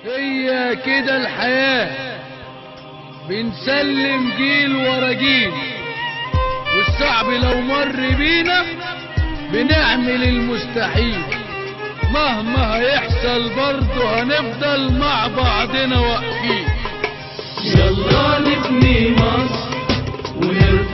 هي كده الحياة بنسلم جيل ورا جيل والصعب لو مر بينا بنعمل المستحيل مهما هيحصل برضه هنفضل مع بعضنا واقفين يلا نبني مصر ونرفع